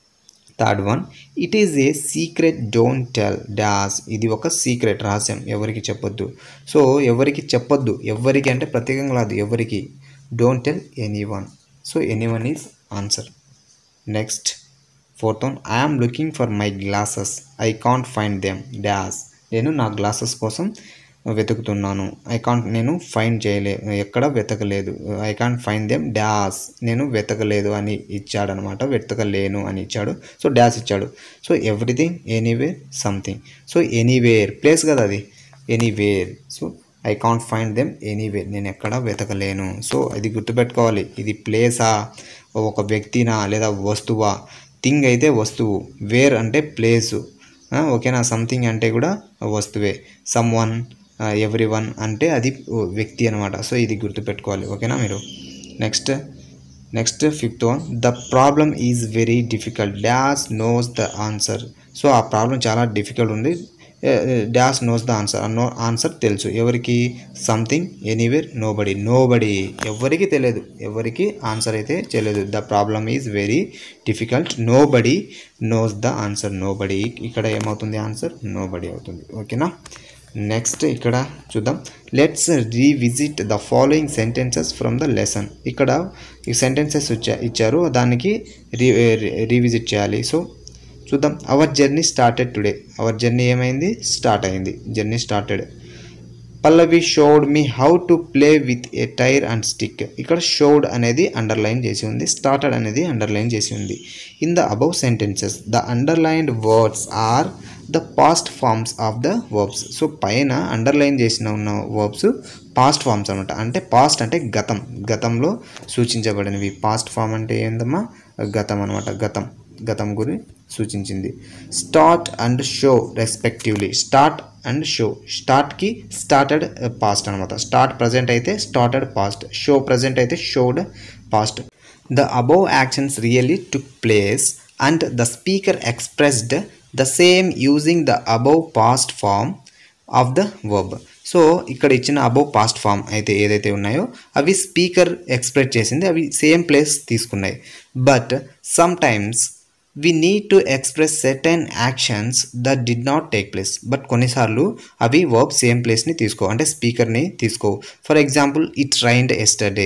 third one it is a secret don't tell dash ఇది ఒక సీక్రెట్ రహస్యం ఎవరికి చెప్పొద్దు సో ఎవరికి చెప్పొద్దు ఎవరికి అంటే ప్రత్యేకంగా కాదు ఎవరికి don't tell anyone so anyone is answer next fourth one I am looking for my glasses I can't find them dash నేను నా గ్లాసెస్ కోసం వెతుకుతున్నాను ఐ కాంట్ నేను ఫైండ్ చేయలే ఎక్కడ వెతకలేదు I can't find them dash నేను వెతకలేదు అని ఇచ్చాడనమాట వెతకలేను అని ఇచ్చాడు సో డాస్ ఇచ్చాడు so everything anywhere something so anywhere place కదా అది anywhere so I can't find them anywhere నేను ఎక్కడ వెతకలేను సో ఇది గుర్తుపెట్టుకోవాలి ఇది ప్లేసా ఒక వ్యక్తినా లేదా వస్తువా థింగ్ అయితే వస్తువు వేర్ అంటే ప్లేసు ఓకేనా సంథింగ్ అంటే కూడా వస్తువే సమ్ వన్ ఎవ్రీ వన్ అంటే అది వ్యక్తి అనమాట సో ఇది గుర్తుపెట్టుకోవాలి ఓకేనా మీరు next next fifth one the problem is very difficult dash knows the answer so ఆ ప్రాబ్లం చాలా డిఫికల్ట్ ఉంది dash knows the answer no answer తెలుసు ఎవరికి something anywhere nobody nobody ఎవరికి తెలియదు ఎవరికి ఆన్సర్ అయితే తెలియదు the problem is very difficult nobody knows the answer nobody ఇక్కడ ఏమవుతుంది ఆన్సర్ నో బడీ అవుతుంది ఓకేనా నెక్స్ట్ ఇక్కడ చూద్దాం let's revisit the following sentences from the lesson ఇక్కడ ఈ సెంటెన్సెస్ వచ్చా ఇచ్చారు దానికి రీ రీవిజిట్ చేయాలి సో చూద్దాం our journey started today our journey ఏమైంది స్టార్ట్ అయింది journey started Pallavi showed me how to play with a tyre and stick ఇక్కడ షోడ్ అనేది అండర్లైన్ చేసి ఉంది స్టార్టెడ్ అనేది అండర్లైన్ చేసి ఉంది in the above sentences the underlined words are the past forms of the verbs so పైన underline చేసిన ఉన్న వర్బ్స్ పాస్ట్ ఫార్మ్స్ అనమాట అంటే పాస్ట్ అంటే గతం గతంలో సూచించబడినవి పాస్ట్ ఫామ్ అంటే ఏందమ్మా గతం అనమాట గతం గతం గురి సూచించింది start and show respectively start and show స్టార్ట్కి స్టార్టెడ్ పాస్ట్ అనమాట స్టార్ట్ ప్రజెంట్ అయితే స్టార్టెడ్ పాస్ట్ షో ప్రజెంట్ అయితే showed past the above actions really took place and the speaker expressed the same using the above past form of the verb so ఇక్కడ ఇచ్చిన above past form అయితే ఏదైతే ఉన్నాయో అవి speaker express చేసింది అవి same place తీసుకున్నాయి but some times we need to express certain actions that did not take place but కొన్నిసార్లు అవి వర్బ్ సేమ్ ప్లేస్ని తీసుకో అంటే స్పీకర్ని తీసుకో for example it rained yesterday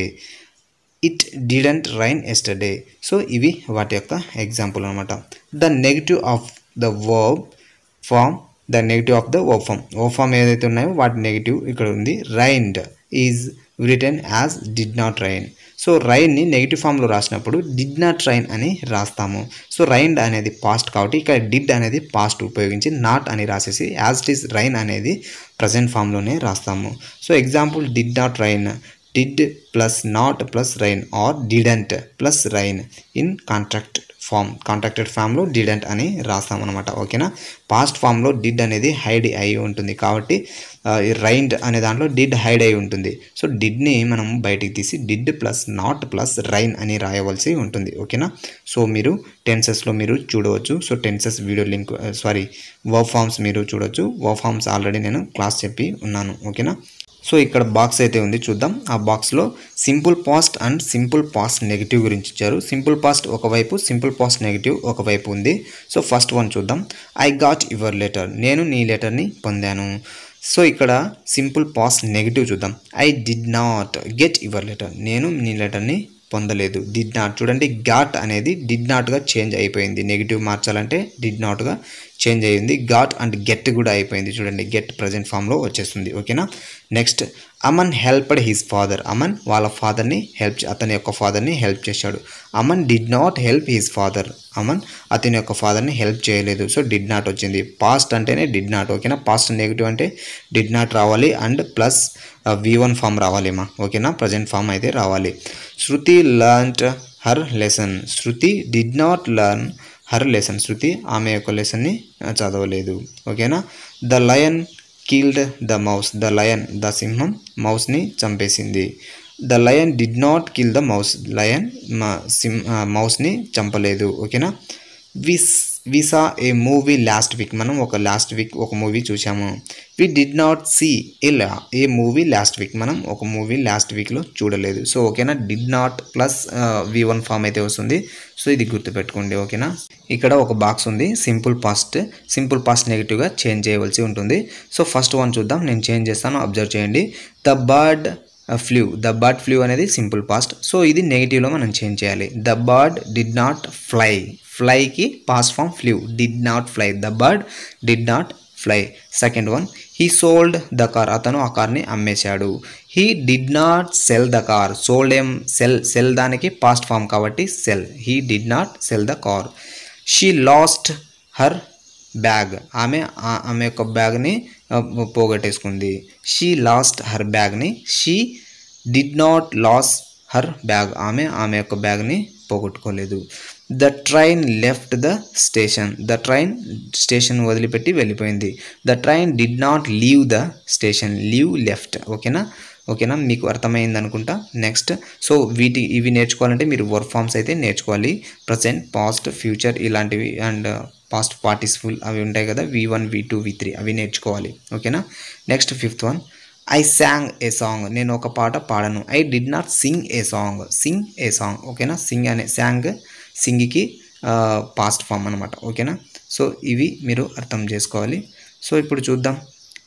it didn't rain yesterday so ఇవి వాటి యొక్క ఎగ్జాంపుల్ అనమాట the negative of the verb form the negative of the verb form verb form ఏదైతే ఉన్నాయో వాటి నెగిటివ్ ఇక్కడ ఉంది rained is written as did not rain so రైన్ని నెగిటివ్ ఫామ్లో రాసినప్పుడు డిడ్ నాట్ రైన్ అని రాస్తాము సో రైన్డ్ అనేది పాస్ట్ కాబట్టి ఇక్కడ డిడ్ అనేది పాస్ట్ ఉపయోగించి నాట్ అని రాసేసి యాజ్ ఇట్ ఈస్ రైన్ అనేది ప్రజెంట్ ఫామ్లోనే రాస్తాము so example did not rain did plus not plus rain or didn't plus rain in contract form contracted ఫామ్లో డిడెంట్ అని రాస్తాం అనమాట ఓకేనా పాస్ట్ ఫామ్లో డిడ్ అనేది హైడ్ అయి ఉంటుంది కాబట్టి రైండ్ అనే దాంట్లో డిడ్ హైడ్ అయి ఉంటుంది సో డిడ్ని మనం బయటికి తీసి did plus not plus rain అని రాయవలసి ఉంటుంది ఓకేనా సో మీరు టెన్సెస్లో మీరు చూడవచ్చు so tenses video link sorry verb forms మీరు చూడవచ్చు వర్క్ ఫామ్స్ ఆల్రెడీ నేను క్లాస్ చెప్పి ఉన్నాను ఓకేనా సో ఇక్కడ బాక్స్ అయితే ఉంది చూద్దాం ఆ బాక్స్లో simple past and simple past negative గురించి ఇచ్చారు సింపుల్ పాస్ట్ ఒకవైపు సింపుల్ పాస్ట్ నెగిటివ్ ఒకవైపు ఉంది సో ఫస్ట్ వన్ చూద్దాం ఐ గాట్ యువర్ లెటర్ నేను నీ లెటర్ని పొందాను సో ఇక్కడ సింపుల్ పాస్ట్ నెగిటివ్ చూద్దాం I did not get your letter నేను నీ లెటర్ని పొందలేదు డిడ్ నాట్ చూడండి గాట్ అనేది డిడ్ నాట్గా చేంజ్ అయిపోయింది నెగిటివ్ మార్చాలంటే డిడ్ నాట్గా చేంజ్ అయ్యింది గాట్ అండ్ గెట్ కూడా అయిపోయింది చూడండి గెట్ ప్రజెంట్ ఫామ్లో వచ్చేస్తుంది ఓకేనా next Aman helped his father Aman వాళ్ళ ఫాదర్ని హెల్ప్ అతని యొక్క ఫాదర్ని హెల్ప్ చేశాడు Aman did not help his father Aman అతని యొక్క ఫాదర్ని హెల్ప్ చేయలేదు సో డిడ్ నాట్ వచ్చింది పాస్ట్ అంటేనే డిడ్ నాట్ ఓకేనా పాస్ట్ నెగిటివ్ అంటే డిడ్ నాట్ రావాలి and plus V one form రావాలేమా ఓకేనా ప్రజెంట్ ఫామ్ అయితే రావాలి Shruti learnt her lesson Shruti did not learn her lesson Shruti ఆమె యొక్క లెసన్ని చదవలేదు ఓకేనా the lion killed the mouse the lion the సింహం మౌస్ని చంపేసింది the lion did not kill the mouse lion సిమ్ మౌస్ని చంపలేదు ఓకేనా విస్ we saw a movie last week మనం ఒక లాస్ట్ వీక్ ఒక మూవీ చూసాము we did not see a a movie last week మనం ఒక మూవీ లాస్ట్ వీక్లో చూడలేదు సో ఓకేనా did not plus V one form అయితే వస్తుంది సో ఇది గుర్తుపెట్టుకోండి ఓకేనా ఇక్కడ ఒక బాక్స్ ఉంది సింపుల్ పాస్ట్ సింపుల్ పాస్ట్ నెగిటివ్గా చేంజ్ చేయవలసి ఉంటుంది సో ఫస్ట్ వన్ చూద్దాం నేను చేంజ్ చేస్తాను అబ్జర్వ్ చేయండి the bird flew the bird flew అనేది సింపుల్ పాస్ట్ సో ఇది నెగిటివ్లో మనం చేంజ్ చేయాలి the bird did not fly ఫ్లైకి past form flew did not fly the bird did not fly second one he sold the car అతను ఆ కార్ని అమ్మేశాడు he did not sell the car sold ఏం సెల్ సెల్ దానికి past form కాబట్టి sell he did not sell the car she lost her bag ఆమె ఆమె యొక్క బ్యాగ్ని పోగొట్టేసుకుంది షీ లాస్ట్ హర్ బ్యాగ్ని she did not lose her bag ఆమె ఆమె యొక్క బ్యాగ్ని పోగొట్టుకోలేదు the train left the station the train station వదిలిపెట్టి వెళ్ళిపోయింది the train did not leave the station leave left ఓకేనా ఓకేనా మీకు అర్థమైంది అనుకుంటా నెక్స్ట్ సో వీటి ఇవి నేర్చుకోవాలంటే మీరు వర్క్ ఫామ్స్ అయితే నేర్చుకోవాలి ప్రజెంట్ పాస్ట్ ఫ్యూచర్ ఇలాంటివి అండ్ పాస్ట్ పార్టిసిపుల్ అవి ఉంటాయి కదా V one V two V three అవి నేర్చుకోవాలి ఓకేనా next fifth one I sang a song నేను ఒక పాట పాడను I did not sing a song sing a song ఓకేనా సింగ్ అనే సాంగ్ సింగికి పాస్ట్ ఫామ్ అనమాట ఓకేనా సో ఇవి మీరు అర్థం చేసుకోవాలి సో ఇప్పుడు చూద్దాం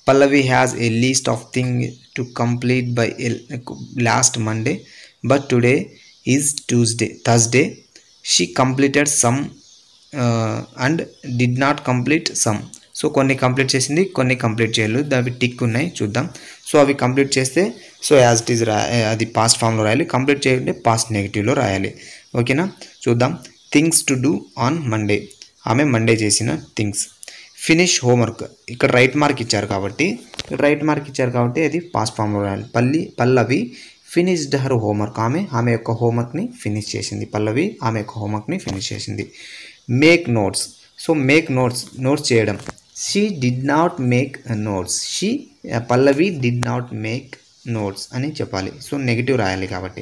Pallavi has a list of thing to complete by last Monday but today is Tuesday Thursday she completed some and did not complete some so కొన్ని కంప్లీట్ చేసింది కొన్ని కంప్లీట్ చేయలేదు అవి టిక్ ఉన్నాయి చూద్దాం సో అవి కంప్లీట్ చేస్తే సో యాజ్ ఇట్ ఈజ్ రా అది పాస్ట్ ఫామ్లో రాయాలి కంప్లీట్ చేయాలంటే పాస్ట్ నెగిటివ్లో రాయాలి ఓకేనా చూద్దాం things to do on Monday ఆమె మండే చేసిన థింగ్స్ ఫినిష్ హోంవర్క్ ఇక్కడ రైట్ మార్క్ ఇచ్చారు కాబట్టి రైట్ మార్క్ ఇచ్చారు కాబట్టి అది పాస్ట్ ఫామ్లో రాయాలి పల్లి పల్లవి ఫినిష్డ్ హర్ హోంవర్క్ ఆమె ఆమె యొక్క హోంవర్క్ని ఫినిష్ చేసింది పల్లవి ఆమె యొక్క హోంవర్క్ని ఫినిష్ చేసింది make notes so make notes notes చేయడం she did not make notes she Pallavi did not make notes అని చెప్పాలి సో నెగిటివ్ రాయాలి కాబట్టి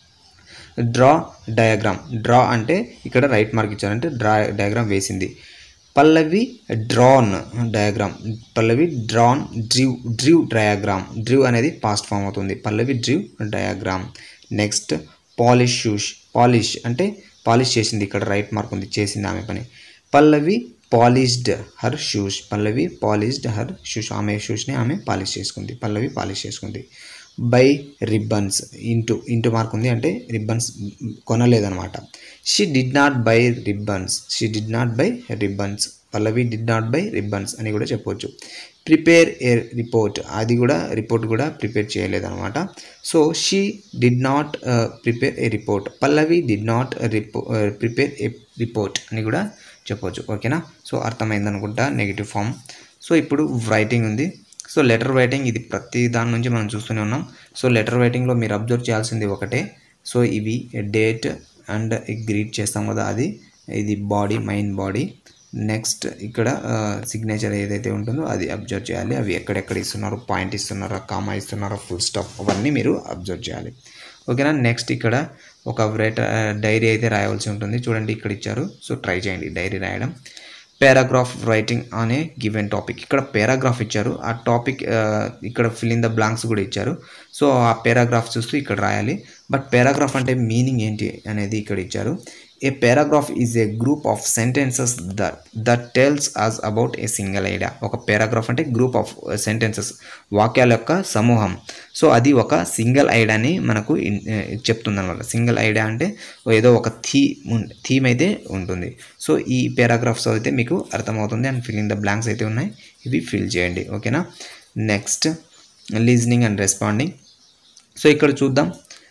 డ్రా డయాగ్రామ్ డ్రా అంటే ఇక్కడ రైట్ మార్క్ ఇచ్చారంటే డ్రా డయాగ్రామ్ వేసింది Pallavi drawn diagram Pallavi drawn drew drew diagram drew అనేది పాస్ట్ ఫామ్ అవుతుంది Pallavi drew diagram next polish shoes polish అంటే పాలిష్ చేసింది ఇక్కడ రైట్ మార్క్ ఉంది చేసింది ఆమె పని Pallavi polished her shoes Pallavi polished her shoes ఆమె షూస్ని ఆమె పాలిష్ చేసుకుంది పల్లవి పాలిష్ చేసుకుంది buy ribbons into into mark ఉంది అంటే రిబ్బన్స్ కొనలేదనమాట she did not buy ribbons she did not buy ribbons Pallavi did not buy ribbons అని కూడా చెప్పవచ్చు ప్రిపేర్ ఏ రిపోర్ట్ అది కూడా రిపోర్ట్ కూడా ప్రిపేర్ చేయలేదన్నమాట so she did not prepare a report Pallavi did not repo prepare a report అని కూడా చెప్పవచ్చు ఓకేనా సో అర్థమైంది అనుకుంటా నెగిటివ్ ఫామ్ సో ఇప్పుడు రైటింగ్ ఉంది సో లెటర్ రైటింగ్ ఇది ప్రతి దాని నుంచి మనం చూస్తూనే ఉన్నాం సో లెటర్ రైటింగ్లో మీరు అబ్జర్వ్ చేయాల్సింది ఒకటే సో ఇవి డేట్ అండ్ గ్రీట్ చేస్తాం కదా అది ఇది బాడీ మైండ్ బాడీ నెక్స్ట్ ఇక్కడ సిగ్నేచర్ ఏదైతే ఉంటుందో అది అబ్జర్వ్ చేయాలి అవి ఎక్కడెక్కడ ఇస్తున్నారో పాయింట్ ఇస్తున్నారో కామా ఇస్తున్నారో ఫుల్ స్టాప్ అవన్నీ మీరు అబ్జర్వ్ చేయాలి ఓకేనా నెక్స్ట్ ఇక్కడ ఒక రైటర్ డైరీ అయితే రాయవలసి ఉంటుంది చూడండి ఇక్కడ ఇచ్చారు సో ట్రై చేయండి డైరీ రాయడం పారాగ్రాఫ్ రైటింగ్ అనే గివెన్ టాపిక్ ఇక్కడ పారాగ్రాఫ్ ఇచ్చారు ఆ టాపిక్ ఇక్కడ ఫిల్ ఇన్ ద బ్లాంక్స్ కూడా ఇచ్చారు సో ఆ పారాగ్రాఫ్ చూస్తూ ఇక్కడ రాయాలి బట్ పారాగ్రాఫ్ అంటే మీనింగ్ ఏంటి అనేది ఇక్కడ ఇచ్చారు a paragraph is a group of sentences that that tells us about a single idea ఒక పారాగ్రాఫ్ అంటే గ్రూప్ ఆఫ్ సెంటెన్సెస్ వాక్యాల యొక్క సమూహం సో అది ఒక సింగిల్ ఐడియాని మనకు చెప్తుంది అనమాట సింగిల్ ఐడియా అంటే ఏదో ఒక థీ థీమ్ అయితే ఉంటుంది సో ఈ పారాగ్రాఫ్స్ అయితే మీకు అర్థమవుతుంది and fill in the blanks అయితే ఉన్నాయి ఇవి ఫిల్ చేయండి ఓకేనా next listening and responding so ఇక్కడ చూద్దాం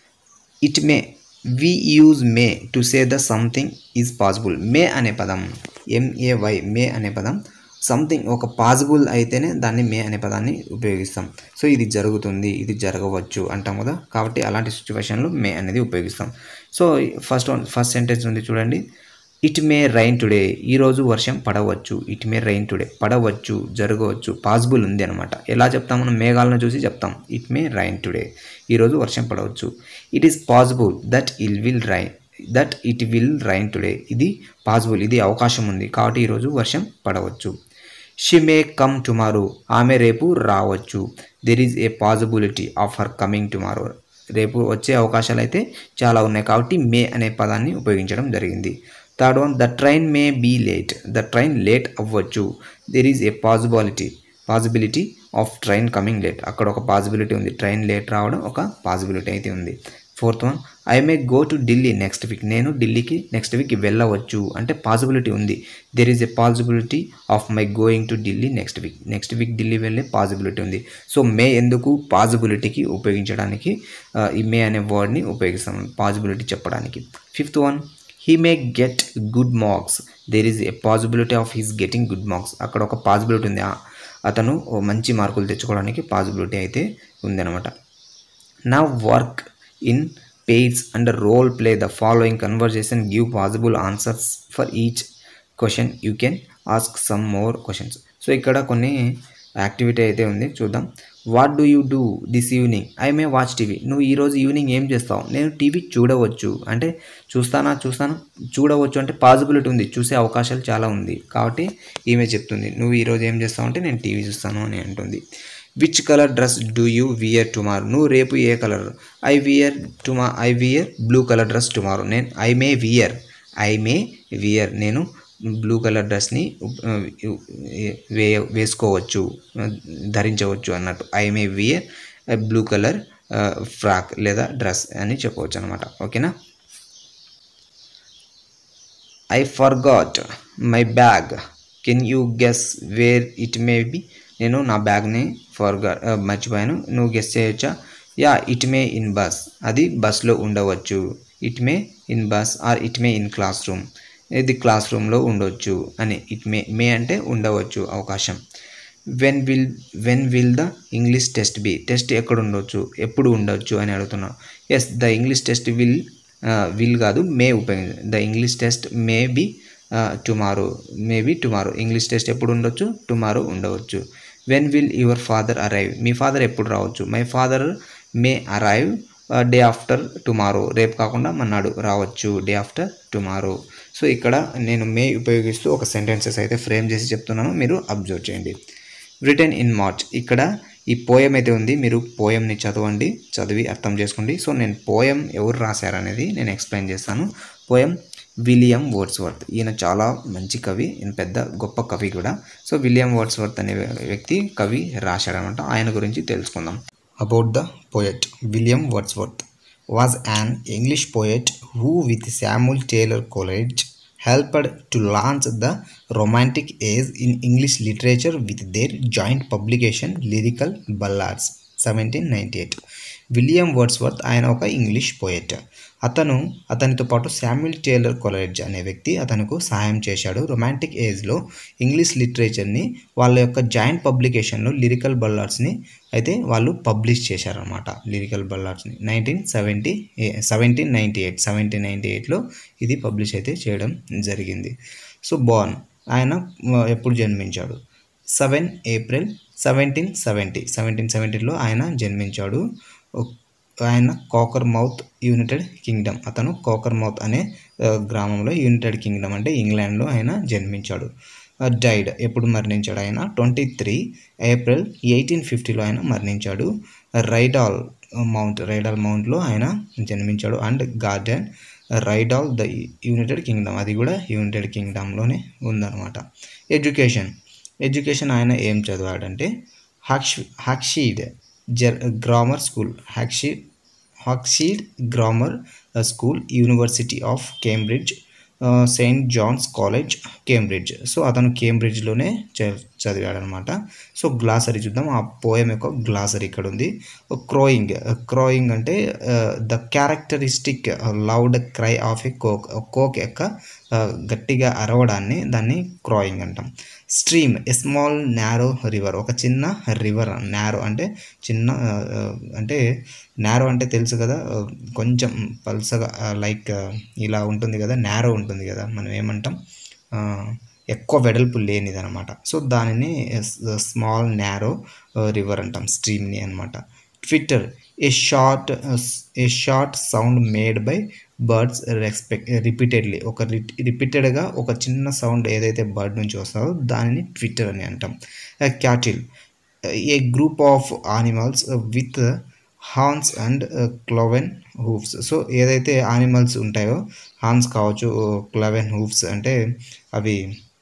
it may we use may to say the something is possible may అనే పదం ఎంఏవై మే అనే పదం సంథింగ్ ఒక పాసిబుల్ అయితేనే దాన్ని మే అనే పదాన్ని ఉపయోగిస్తాం సో ఇది జరుగుతుంది ఇది జరగవచ్చు అంటాం కదా కాబట్టి అలాంటి సిచ్యువేషన్లో మే అనేది ఉపయోగిస్తాం so first one first sentence ఉంది చూడండి ఇట్ మే రైన్ టుడే ఈరోజు వర్షం పడవచ్చు ఇట్ మే రైన్ టుడే పడవచ్చు జరగవచ్చు పాసిబుల్ ఉంది అనమాట ఎలా చెప్తాం మనం మేఘాలను చూసి చెప్తాం ఇట్ మే రైన్ టుడే ఈరోజు వర్షం పడవచ్చు it is possible that ill will rain that it will rain today ఇది పాసిబుల్ ఇది అవకాశం ఉంది కాబట్టి ఈరోజు వర్షం పడవచ్చు షీ మే కమ్ టుమారో ఆమె రేపు రావచ్చు there is a possibility of her coming tomorrow రేపు వచ్చే అవకాశాలు అయితే చాలా ఉన్నాయి కాబట్టి మే అనే పదాన్ని ఉపయోగించడం జరిగింది third one the train may be late the train late అవ్వచ్చు there is a possibility possibility of train coming late అక్కడ ఒక పాసిబిలిటీ ఉంది ట్రైన్ లేట్ రావడం ఒక పాసిబిలిటీ అయితే ఉంది fourth one I may go to Delhi next week నేను ఢిల్లీకి నెక్స్ట్ వీక్ వెళ్ళవచ్చు అంటే పాసిబిలిటీ ఉంది there is a possibility of my going to Delhi next week next week Delhi వెళ్ళే పాసిబిలిటీ ఉంది సో మే ఎందుకు పాసిబిలిటీకి ఉపయోగించడానికి ఈ మే అనే వర్డ్ని ఉపయోగిస్తాం పాసిబిలిటీ చెప్పడానికి fifth one he may get good marks there is a possibility of his getting good marks అక్కడ ఒక పాసిబిలిటీ ఉంది అతను మంచి మార్కులు తెచ్చుకోవడానికి పాసిబిలిటీ అయితే ఉందన్నమాట నా work in pairs and role play the following conversation give possible answers for each question you can ask some more questions so ఇక్కడ కొన్ని యాక్టివిటీ అయితే ఉంది చూద్దాం what do you do this evening I may watch TV నువ్వు ఈరోజు evening ఏం చేస్తావు నేను టీవీ చూడవచ్చు అంటే చూస్తానా చూస్తాను చూడవచ్చు అంటే పాసిబిలిటీ ఉంది చూసే అవకాశాలు చాలా ఉంది కాబట్టి ఈమె చెప్తుంది నువ్వు ఈరోజు ఏం చేస్తావు అంటే నేను టీవీ చూస్తాను అని అంటుంది which colour dress do you wear tomorrow నువ్వు రేపు ఏ colour I wear tomorrow I wear blue colour dress tomorrow నేను I may wear I may wear నేను బ్లూ కలర్ డ్రెస్ని వే వేసుకోవచ్చు ధరించవచ్చు అన్నట్టు I may wear blue colour frock లేదా డ్రెస్ అని చెప్పవచ్చు అనమాట ఓకేనా I forgot my bag can you guess where it may be నేను నా బ్యాగ్ని ఫర్గా మర్చిపోయాను నువ్వు గెస్ చేయొచ్చా yeah it may in bus అది బస్లో ఉండవచ్చు it may in bus or it may in class room ఇది క్లాస్ రూమ్లో ఉండవచ్చు అని ఇట్ మే మే అంటే ఉండవచ్చు అవకాశం when will when will the English test be test ఎక్కడ ఉండొచ్చు ఎప్పుడు ఉండొచ్చు అని అడుగుతున్నాను yes the English test will will కాదు మే ఉపయోగించ the English test may be tomorrow maybe tomorrow English test ఎప్పుడు ఉండొచ్చు టుమారో ఉండవచ్చు when will your father arrive మీ ఫాదర్ ఎప్పుడు రావచ్చు my father may arrive day after tomorrow రేపు కాకుండా మన్నాడు రావచ్చు డే ఆఫ్టర్ టుమారో సో ఇక్కడ నేను మే ఉపయోగిస్తూ ఒక సెంటెన్సెస్ అయితే ఫ్రేమ్ చేసి చెప్తున్నాను మీరు అబ్జర్వ్ చేయండి రిటర్న్ ఇన్ మార్చ్ ఇక్కడ ఈ పోయం అయితే ఉంది మీరు పోయంని చదవండి చదివి అర్థం చేసుకోండి సో నేను పోయం ఎవరు రాశారనేది నేను ఎక్స్ప్లెయిన్ చేస్తాను పోయం విలియం వర్డ్స్వర్త్ ఈయన చాలా మంచి కవి ఈయన పెద్ద గొప్ప కవి కూడా సో విలియం వర్డ్స్వర్త్ అనే వ్యక్తి కవి రాశాడనమాట ఆయన గురించి తెలుసుకుందాం About the poet William Wordsworth was an English poet who with Samuel Taylor Coleridge helped to launch the romantic age in English literature with their joint publication Lyrical Ballads 1798 William Wordsworth ఆయన ఒక English poet అతను అతనితో పాటు Samuel Taylor కొలరెడ్జ్ అనే వ్యక్తి అతనికి సహాయం చేశాడు రొమాంటిక్ ఏజ్లో ఇంగ్లీష్ లిటరేచర్ని వాళ్ళ యొక్క జాయింట్ పబ్లికేషన్లో లిరికల్ బల్లాడ్స్ని అయితే వాళ్ళు పబ్లిష్ చేశారనమాట లిరికల్ బల్లాడ్స్ని nineteen seventy seventeen ninety eight seventeen ninety ఎయిట్లో ఇది పబ్లిష్ అయితే చేయడం జరిగింది సో బాన్ ఆయన ఆ, ఎప్పుడు జన్మించాడు seven April seventeen seventy seventeen సెవెంటీలో ఆయన జన్మించాడు ఒక్- ఆయన కోకర్ మౌత్ యునైటెడ్ కింగ్డమ్ అతను కోకర్ మౌత్ అనే ఆ, గ్రామంలో యునైటెడ్ కింగ్డమ్ అంటే ఇంగ్లాండ్లో ఆయన జన్మించాడు డైడ్ ఎప్పుడు మరణించాడు ఆయన ట్వంటీ త్రీ ఏప్రిల్ ఎయిటీన్ ఫిఫ్టీలో ఆయన మరణించాడు రైడాల్ మౌంట్ రైడాల్ మౌంట్లో ఆయన జన్మించాడు and garden Rydal the United Kingdom అది కూడా యునైటెడ్ కింగ్డమ్లోనే ఉందన్నమాట ఎడ్యుకేషన్ ఎడ్యుకేషన్ ఆయన ఏం చదివాడంటే హాక్ష్ హాక్షీడ్ జర్ Grammar School Hawkshead Hawkshead Grammar School University of Cambridge Saint John's College Cambridge so అతను కేంబ్రిడ్జ్లోనే చదివాడనమాట సో గ్లాసరీ చూద్దాం ఆ పోయం యొక్క గ్లాసరీ ఇక్కడ ఉంది క్రోయింగ్ క్రోయింగ్ అంటే the characteristic loud cry of a cock cock యొక్క ఆ, గట్టిగా అరవడాన్ని దాన్ని క్రాయింగ్ అంటాం stream a small narrow river ఒక చిన్న రివర్ నారో అంటే చిన్న ఆ, ఆ, అంటే నారో అంటే తెలుసు కదా ఆ, కొంచెం పల్సగా లైక్ ఇలా ఉంటుంది కదా నారో ఉంటుంది కదా మనం ఏమంటాం ఆ, ఎక్కువ వెడల్పు లేనిది అనమాట సో దానిని స్మాల్ నారో రివర్ అంటాం స్ట్రీమ్ని అనమాట twitter a short a short sound made by birds respect repeatedly ఒక రిపీటెడ్గా ఒక చిన్న సౌండ్ ఏదైతే బర్డ్ నుంచి వస్తుందో దానిని ట్విట్టర్ అని అంటాం cattle a group of animals with horns and cloven hooves so ఏదైతే యానిమల్స్ ఉంటాయో హార్న్స్ కావచ్చు క్లవెన్ హూఫ్స్ అంటే అవి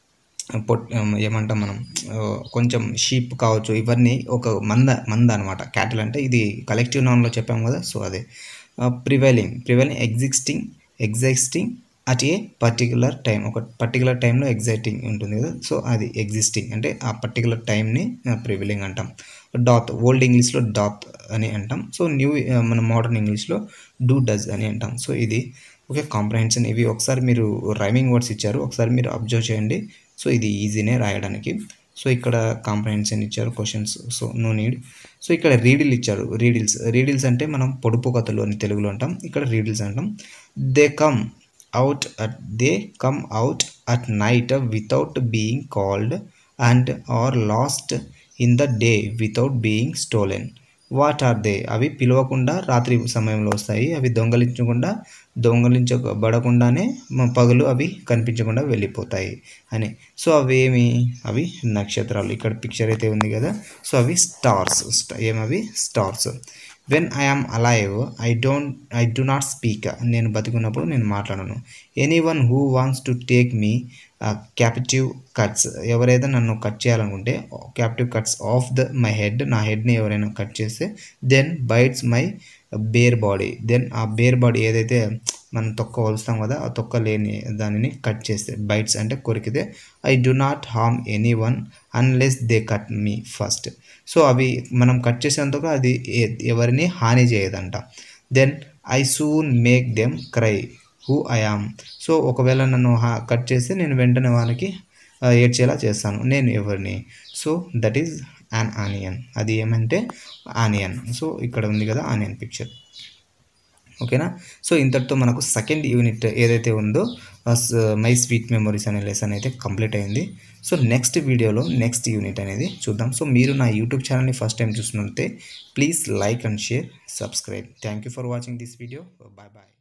పొట్ ఏమంటాం మనం ఆ, కొంచెం షీప్ కావచ్చు ఇవన్నీ ఒక మంద మంద అనమాట క్యాటిల్ అంటే ఇది కలెక్టివ్ నౌన్లో చెప్పాము కదా సో అదే prevailing prevailing existing existing at a particular time ఒక పర్టికులర్ టైంలో ఎగ్జైటింగ్ ఉంటుంది కదా సో అది ఎగ్జిస్టింగ్ అంటే ఆ పర్టికులర్ టైంని ప్రివైలింగ్ అంటాం డాత్ ఓల్డ్ ఇంగ్లీష్లో డాత్ అని అంటాం సో న్యూ మన మోడర్న్ ఇంగ్లీష్లో డూ డస్ అని అంటాం సో ఇది ఓకే కాంప్రహెన్షన్ ఇవి ఒకసారి మీరు రైమింగ్ వర్డ్స్ ఇచ్చారు ఒకసారి మీరు అబ్జర్వ్ చేయండి సో ఇది ఈజీనే రాయడానికి సో ఇక్కడ కాంప్రహెన్షన్ ఇచ్చారు questions so no need so ఇక్కడ రీడిల్ ఇచ్చారు రీడిల్స్ రీడిల్స్ అంటే మనం పొడుపు కథలు అని తెలుగులో అంటాం ఇక్కడ రీడిల్స్ అంటాం they come out at they come out at night without being called and are lost in the day without being stolen what are they అవి పిలవకుండా రాత్రి సమయంలో వస్తాయి అవి దొంగలించకుండా దొంగలించబడకుండానే మ- పగలు అవి కనిపించకుండా వెళ్ళిపోతాయి అని సో అవి ఏమి అవి నక్షత్రాలు ఇక్కడ పిక్చర్ అయితే ఉంది కదా సో అవి స్టార్స్ ఏమవి stars when I am alive I don't I do not speak నేను బతికున్నప్పుడు నేను మాట్లాడను anyone who wants to take me captive cuts ఎవరైతే నన్ను కట్ చేయాలనుకుంటే captive cuts off the my head నా హెడ్ని ఎవరైనా కట్ చేస్తే then bites my bare body then ఆ బేర్ బాడీ ఏదైతే మనం తొక్క వలుస్తాం కదా ఆ తొక్క లేని దానిని కట్ చేస్తే బైట్స్ అంటే కొరికితే I do not harm anyone unless they cut me first so అవి మనం కట్ చేసేందుకు అది ఏ- ఎవరిని హాని చేయదంట then I soon make them cry who I am so ఒకవేళ నన్ను హా- కట్ చేస్తే నేను వెంటనే వాళ్ళకి ఆ, ఏడ్చేలా చేస్తాను నేను ఎవరిని so that is an onion అది ఏమంటే ఆనియన్ సో ఇక్కడ ఉంది కదా ఆనియన్ పిక్చర్ ఓకేనా సో ఇంతటితో మనకు సెకండ్ యూనిట్ ఏదైతే ఉందో మై స్వీట్ మెమొరీస్ అనే లెసన్ అయితే కంప్లీట్ అయింది సో నెక్స్ట్ వీడియోలో నెక్స్ట్ యూనిట్ అనేది చూద్దాం సో మీరు నా యూట్యూబ్ ఛానల్ని ఫస్ట్ టైం చూస్తున్నట్టే please like and share subscribe thank you for watching this video bye bye